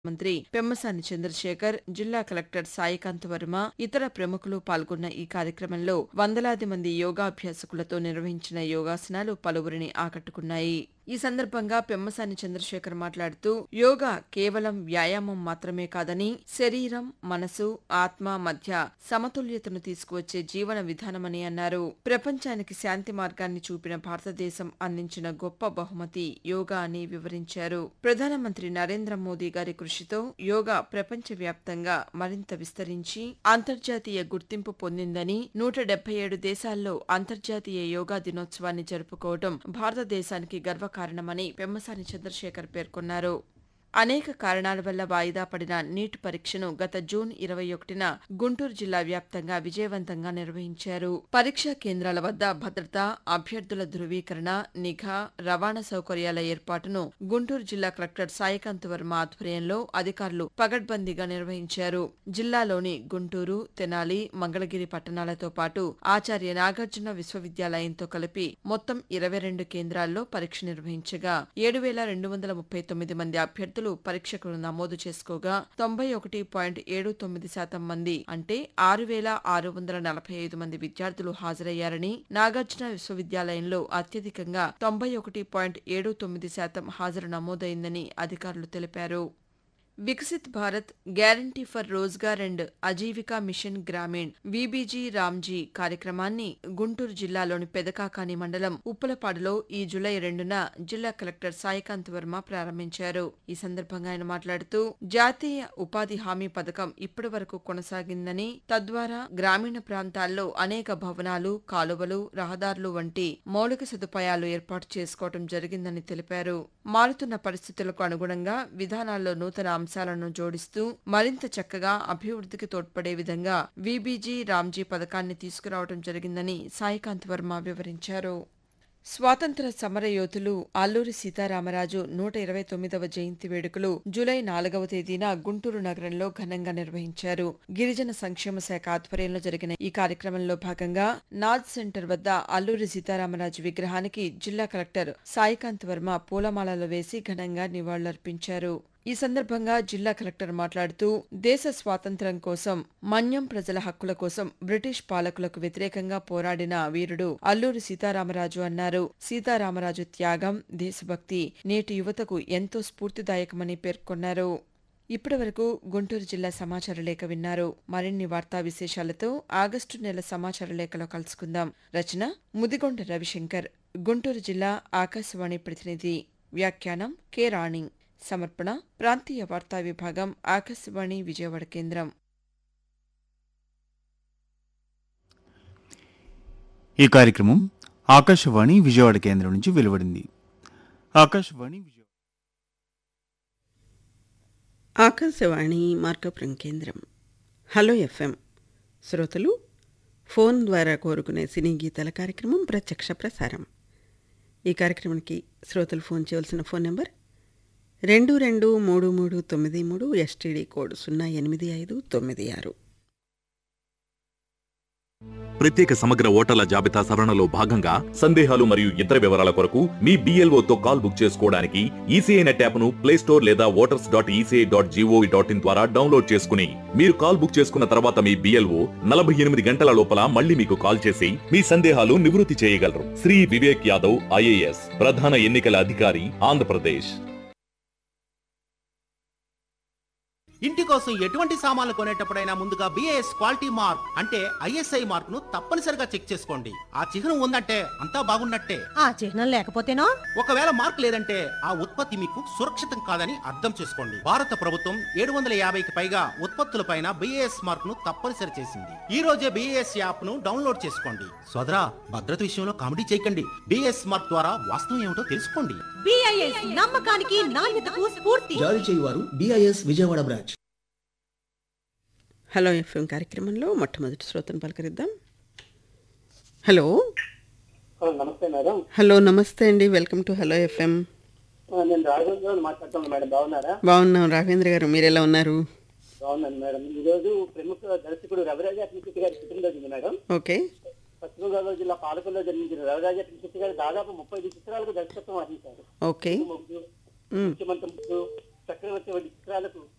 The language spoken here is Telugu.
మంత్రి పెమ్మసాని చంద్రశేఖర్ జిల్లా కలెక్టర్ సాయికాంత్ వర్మ ఇతర ప్రముఖులు పాల్గొన్న ఈ కార్యక్రమంలో వందలాది మంది యోగాభ్యాసకులతో నిర్వహించిన యోగాసనాలు పలువురిని ఆకట్టుకున్నాయి ఈ సందర్భంగా పెమ్మసాని చంద్రశేఖర్ మాట్లాడుతూ యోగా కేవలం వ్యాయామం మాత్రమే కాదని శరీరం మనసు ఆత్మ మధ్య సమతుల్యతను తీసుకువచ్చే జీవన విధానమని అన్నారు ప్రపంచానికి శాంతి మార్గాన్ని చూపిన భారతదేశం అందించిన గొప్ప బహుమతి యోగా అని వివరించారు ప్రధానమంత్రి నరేంద్ర మోదీ గారి కృషితో యోగా ప్రపంచవ్యాప్తంగా మరింత విస్తరించి అంతర్జాతీయ గుర్తింపు పొందిందని నూట డెబ్బై ఏడు దేశాల్లో అంతర్జాతీయ యోగా దినోత్సవాన్ని జరుపుకోవడం భారతదేశానికి గర్వకారణమని పెమ్మసాని చంద్రశేఖర్ పేర్కొన్నారు అనేక కారణాల వల్ల వాయిదా పడిన నీట్ పరీక్షను గత జూన్ ఇరవై ఒకటిన గుంటూరు జిల్లా వ్యాప్తంగా విజయవంతంగా నిర్వహించారు పరీక్షా కేంద్రాల వద్ద భద్రత అభ్యర్థుల ధృవీకరణ నిఘా రవాణా సౌకర్యాల ఏర్పాటును గుంటూరు జిల్లా కలెక్టర్ సాయికాంత్ వర్మ ఆధ్వర్యంలో అధికారులు పగడ్బందీగా నిర్వహించారు జిల్లాలోని గుంటూరు తెనాలి మంగళగిరి పట్టణాలతో పాటు ఆచార్య నాగార్జున విశ్వవిద్యాలయంతో కలిపి మొత్తం ఇరవై రెండు కేంద్రాల్లో పరీక్ష నిర్వహించగా ఏడు వేల రెండు వందల ముప్పై తొమ్మిది మంది అభ్యర్థులు పరీక్షకులు నమోదు చేసుకోగా తొంభై ఒకటి పాయింట్ ఏడు తొమ్మిది శాతం మంది అంటే ఆరు వేల ఆరు వందల నలభై ఐదు మంది విద్యార్థులు హాజరయ్యారని నాగార్జున విశ్వవిద్యాలయంలో అత్యధికంగా తొంభై ఒకటి పాయింట్ ఏడు తొమ్మిది శాతం హాజరు నమోదైందని అధికారులు తెలిపారు Viksit Bharat guarantee for Rozgar and Ajeevika mission Grameen VBG RAM G కార్యక్రమాన్ని గుంటూరు జిల్లాలోని పెదకాకాని మండలం ఉప్పలపాడులో ఈ జులై రెండున జిల్లా కలెక్టర్ సాయికాంత్ వర్మ ప్రారంభించారు ఈ సందర్భంగా ఆయన మాట్లాడుతూ జాతీయ ఉపాధి హామీ పథకం ఇప్పటి వరకు కొనసాగిందని తద్వారా గ్రామీణ ప్రాంతాల్లో అనేక భవనాలు కాలువలు రహదారులు వంటి మౌలిక సదుపాయాలు ఏర్పాటు చేసుకోవడం జరిగిందని తెలిపారు మారుతున్న పరిస్థితులకు అనుగుణంగా విధానాల్లో నూతన అంశాలను జోడిస్తూ మరింత చక్కగా అభివృద్ధికి తోడ్పడే విధంగా వీబీజీ రామ్జీ పథకాన్ని తీసుకురావడం జరిగిందని సాయికాంత్ వర్మ వివరించారు స్వాతంత్ర సమర యోధులు అల్లూరి సీతారామరాజు నూట ఇరవై తొమ్మిదవ జయంతి వేడుకలు జూలై నాలుగవ తేదీన గుంటూరు నగరంలో ఘనంగా నిర్వహించారు గిరిజన సంక్షేమ శాఖ ఆధ్వర్యంలో జరిగిన ఈ కార్యక్రమంలో భాగంగా నాజ్ సెంటర్ వద్ద అల్లూరి సీతారామరాజు విగ్రహానికి జిల్లా కలెక్టర్ సాయికాంత్ వర్మ పూలమాలలు వేసి ఘనంగా నివాళులర్పించారు ఈ సందర్భంగా జిల్లా కలెక్టర్ మాట్లాడుతూ దేశ స్వాతంత్ర్యం కోసం మన్యం ప్రజల హక్కుల కోసం బ్రిటిష్ పాలకులకు వ్యతిరేకంగా పోరాడిన వీరుడు అల్లూరి సీతారామరాజు అన్నారు సీతారామరాజు త్యాగం దేశభక్తి నేటి యువతకు ఎంతో స్ఫూర్తిదాయకమని పేర్కొన్నారు ఇప్పటివరకు గుంటూరు జిల్లా సమాచార లేఖ విన్నారు మరిన్ని వార్తా విశేషాలతో ఆగస్టు నెల సమాచార లేఖలో కలుసుకుందాం రచన ముదిగొండ రవిశంకర్ గుంటూరు జిల్లా ఆకాశవాణి ప్రతినిధి వ్యాఖ్యానం కె రాణి సమర్పణ ప్రాంతీయ వార్తా విభాగం ఆకాశవాణి విజయవాడ కేంద్రం ఈ కార్యక్రమం ఆకాశవాణి విజయవాడ కేంద్రం నుంచి వెలువడింది ఆకాశవాణి విజయవాడ ఆకాశవాణి మార్కపురం కేంద్రం హలో ఎఫ్ఎం శ్రోతలు ఫోన్ ద్వారా కోరుకునే సినీ గీతాల కార్యక్రమం ప్రత్యక్ష ప్రసారం ఈ కార్యక్రమానికి శ్రోతలు ఫోన్ చేయవలసిన ఫోన్ నెంబర్ రెండు రెండు మూడు మూడు తొమ్మిది మూడు ఎస్టీడీ కోడ్ సున్నా ఎనిమిది ఐదు తొమ్మిది ఆరు ప్రత్యేక సమగ్ర ఓటర్ల జాబితా సవరణలో భాగంగా సందేహాలు మరియు ఇతర వివరాల కొరకు మీ BLO తో కాల్ బుక్ చేసుకోవడానికి ఈసీఐ నెట్ యాప్ ను ప్లే స్టోర్ లేదా voters dot ECI dot gov dot in ద్వారా డౌన్లోడ్ చేసుకుని మీరు కాల్ బుక్ చేసుకున్న తర్వాత మీ బిఎల్ఓ నలభై ఎనిమిది గంటల లోపల మళ్ళీ మీకు కాల్ చేసి మీ సందేహాలు నివృత్తి చేయగలరు శ్రీ వివేక్ యాదవ్ ఐఏఎస్ ప్రధాన ఎన్నికల అధికారి ఆంధ్రప్రదేశ్ ఇంటి కోసం ఎటువంటి సామాన్లు కొనేటప్పుడైనా ముందుగా బిఏఎస్ క్వాలిటీ మార్క్ అంటే ఐఎస్ఐ మార్క్ ను తప్పనిసరిగా చెక్ చేసుకోండి ఆ చిహ్నం ఉందంటే అంతా బాగున్నట్టే ఆ చిహ్నం లేకపోతేనో ఒకవేళ మార్క్ లేదంటే ఆ ఉత్పత్తి మీకు సురక్షితం కాదని అర్థం చేసుకోండి భారత ప్రభుత్వం ఏడు వందల యాభైకి పైగా ఉత్పత్తులపైన బిఏఎస్ మార్క్ ను తప్పనిసరి చేసింది ఈ రోజే బిఏఎస్ యాప్ ను డౌన్లోడ్ చేసుకోండి సోదరా భద్రత విషయంలో కామెడీ చేయకండి బిఏఎస్ మార్క్ ద్వారా వాస్తవం ఏమిటో తెలుసుకోండి బిఐఎస్ నమ్మకానికి నాణ్యతకు స్ఫూర్తి జారీ చేయువారు BIS Vijayawada branch hello FM కార్యక్రమంలో మొట్టమొదటి శ్రోతను పలకరిద్దాం హలో హలో నమస్తే మేడం హలో నమస్తే అండి వెల్కమ్ టు హలో ఎఫ్ఎం ఆ, నేను రాఘవేంద్ర మాట్లాడుతున్నాను మేడం బాగున్నారా బాగున్నాం రాఘవేంద్ర గారు మీరు ఎలా ఉన్నారు బాగున్నాను మేడం ఈరోజు ప్రముఖ దర్శకుడు రవిరాజ కృష్ణ గారి పుట్టినరోజు ఉంది మేడం ఓకే పశ్చిమ గోదావరి జిల్లా పాలకొల్లో జన్మించిన రవిరాజ కృష్ణ గారు దాదాపు ముప్పై ఐదు చిత్రాలకు దర్శకత్వం వహించారు ఓకే ముగ్గురు ముఖ్యమంత్రి ముగ్గురు చక్రవర్తి వంటి చిత్రాలకు